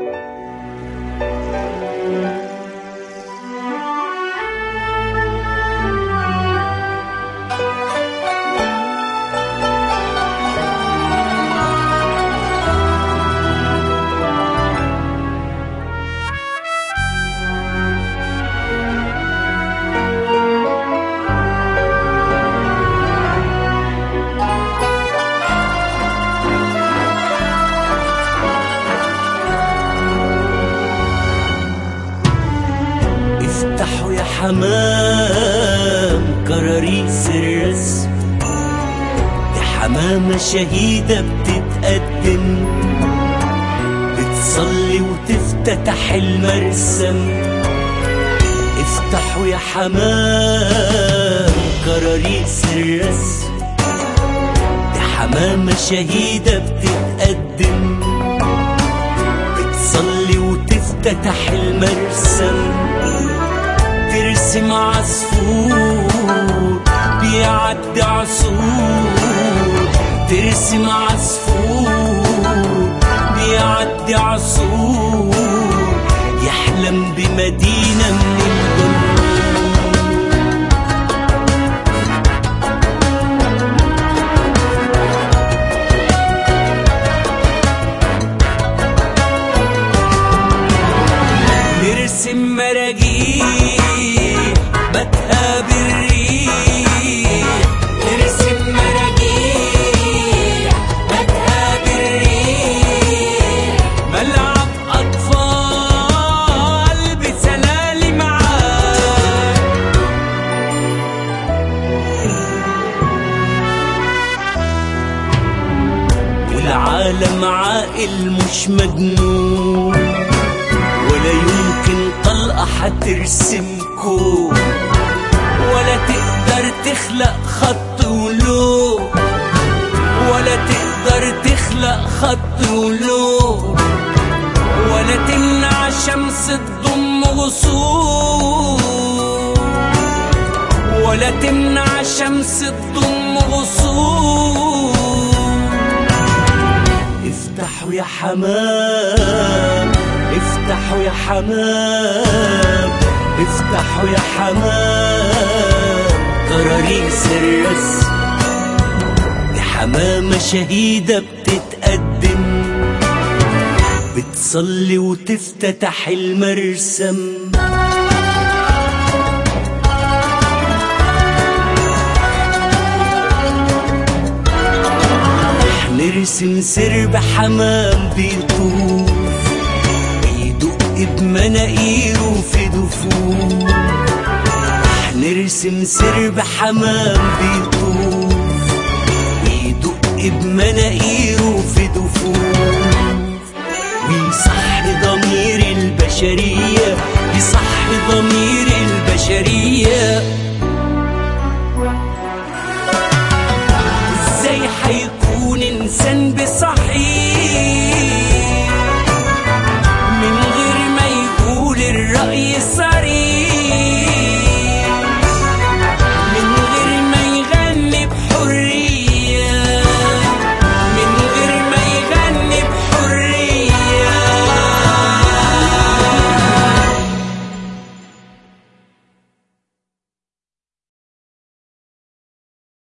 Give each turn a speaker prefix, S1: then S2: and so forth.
S1: افتحوا يا حمام كراريس الرسم دي حمامة شهيدة بتتقدم بتصلي وتفتتح المرسم افتحوا يا حمام كراريس الرسم دي حمامة شهيدة بتتقدم بتصلي وتفتتح المرسم ترسم عصفور بيعدي عصور ترسم عصفور بيعدي عصور يحلم بمدينة من الجنون نرسم مراجيح بتها بالريح نرسم مراجيح بتها بالريح ملعب أطفال بسلالي معاك والعالم عاقل مش مجنون ولا يمكن طلقة حترسم كون ولا تقدر تخلق خط ولون ولا تقدر تخلق خط ولون ولا تمنع شمس تضم غصون ولا تمنع شمس تضم غصون افتحوا يا حمام افتحوا يا حمام افتحوا يا حمام كراريس الرسم دي حمامة شهيدة بتتقدم بتصلي وتفتتح المرسم نرسم سرب حمام بيطوف بيدق بمناقيره في دفوف نرسم سرب حمام بيطوف بيدق بمناقيره في دفوف ويصحي ضمير البشرية يصحي ضمير البشرية ازاي حيكون انسان بصح